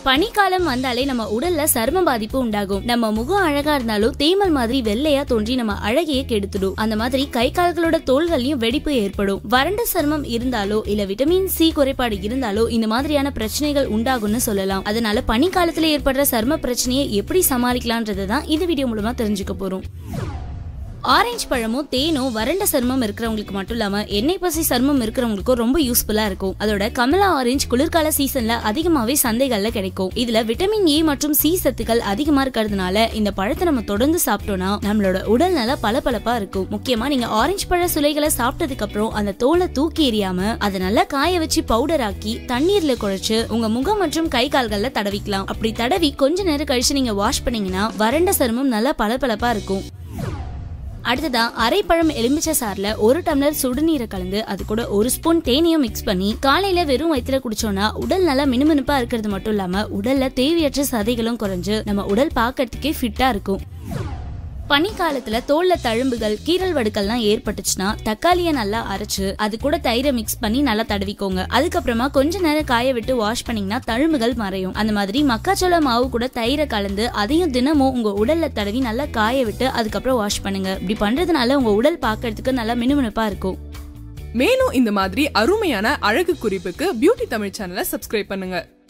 பனிக்காலம் வந்தாலே நம்ம உடல்ல சரும பாதிப்பு உண்டாகும் நம்ம முகம் அழகா இருந்தாலும் தேமல் மாதிரி வெள்ளையா தோன்றி நம்ம அழகையே கெடுத்துடும் அந்த மாதிரி கை கால்களோட தோள்கள்லயும் வெடிப்பு ஏற்படும் வறண்ட சருமம் இருந்தாலோ இல்ல விட்டமின் சி குறைபாடு இருந்தாலோ இந்த மாதிரியான பிரச்சனைகள் உண்டாகும்னு சொல்லலாம் அதனால பனிக்காலத்துல ஏற்படுற சரும பிரச்சனையை எப்படி சமாளிக்கலாம்ன்றதை தான் இந்த வீடியோ மூலமா தெரிஞ்சுக்க போறோம் ஆரஞ்சு பழமும் தேனும் வறண்ட சருமம் இருக்கிறவங்களுக்கு மட்டும் இல்லாம எண்ணெய் பசி சருமம் இருக்கிறவங்களுக்கும் ரொம்ப யூஸ்ஃபுல்லா இருக்கும் அதோட கமலா ஆரஞ்சு குளிர்கால சீசன்ல அதிகமாவே சந்தைகள்ல கிடைக்கும் இதுல விட்டமின் ஏ மற்றும் சி சத்துக்கள் அதிகமா இருக்கிறதுனால இந்த பழத்தை நம்ம தொடர்ந்து சாப்பிட்டோம்னா நம்மளோட உடல் நல பளபளப்பா இருக்கும் முக்கியமா நீங்க ஆரஞ்சு பழ சுளைகளை சாப்பிட்டதுக்கு அப்புறம் அந்த தோலை தூக்கி எறியாம அதை நல்லா காய வச்சு பவுடர் ஆக்கி தண்ணீர்ல குழைச்சு உங்க முகம் மற்றும் கை கால்கள்ல தடவிக்கலாம் அப்படி தடவி கொஞ்ச நேரம் கழிச்சு நீங்க வாஷ் பண்ணீங்கன்னா வறண்ட சருமம் நல்லா பளபளப்பா இருக்கும் அடுத்ததா அரைப்பழம் எலுமிச்சை சாறுல ஒரு டம்ளர் சுடுநீரை கலந்து அது கூட ஒரு ஸ்பூன் தேனையும் மிக்ஸ் பண்ணி காலையில வெறும் வயிற்றுல குடிச்சோம்னா உடல் நல்லா மினுமினுப்பா இருக்கிறது மட்டும் இல்லாம உடல்ல தேவையற்ற சதைகளும் குறைஞ்சு நம்ம உடல் பார்க்கறதுக்கே ஃபிட்டா இருக்கும் பனிக்காலத்துல தோல்ல தழும்புகள் கீரல் வடுக்கள்லாம் ஏற்பட்டுச்சுன்னா தக்காளியை நல்லா அரைச்சு அது கூட தயிரை மிக்ஸ் பண்ணி நல்லா தடவிக்கோங்க அதுக்கப்புறமா கொஞ்ச நேரம் காய விட்டு வாஷ் பண்ணீங்கன்னா தழும்புகள் மறையும் அந்த மாதிரி மக்காச்சோள மாவு கூட தயிரை கலந்து அதையும் தினமும் உங்க உடல்ல தடவி நல்லா காய விட்டு அதுக்கப்புறம் வாஷ் பண்ணுங்க இப்படி பண்றதுனால உங்க உடல் பார்க்கறதுக்கு நல்லா மினுமினுப்பா இருக்கும் மேலும் இந்த மாதிரி அருமையான அழகு குறிப்புக்கு பியூட்டி தமிழ் சேனலை சப்ஸ்கிரைப் பண்ணுங்க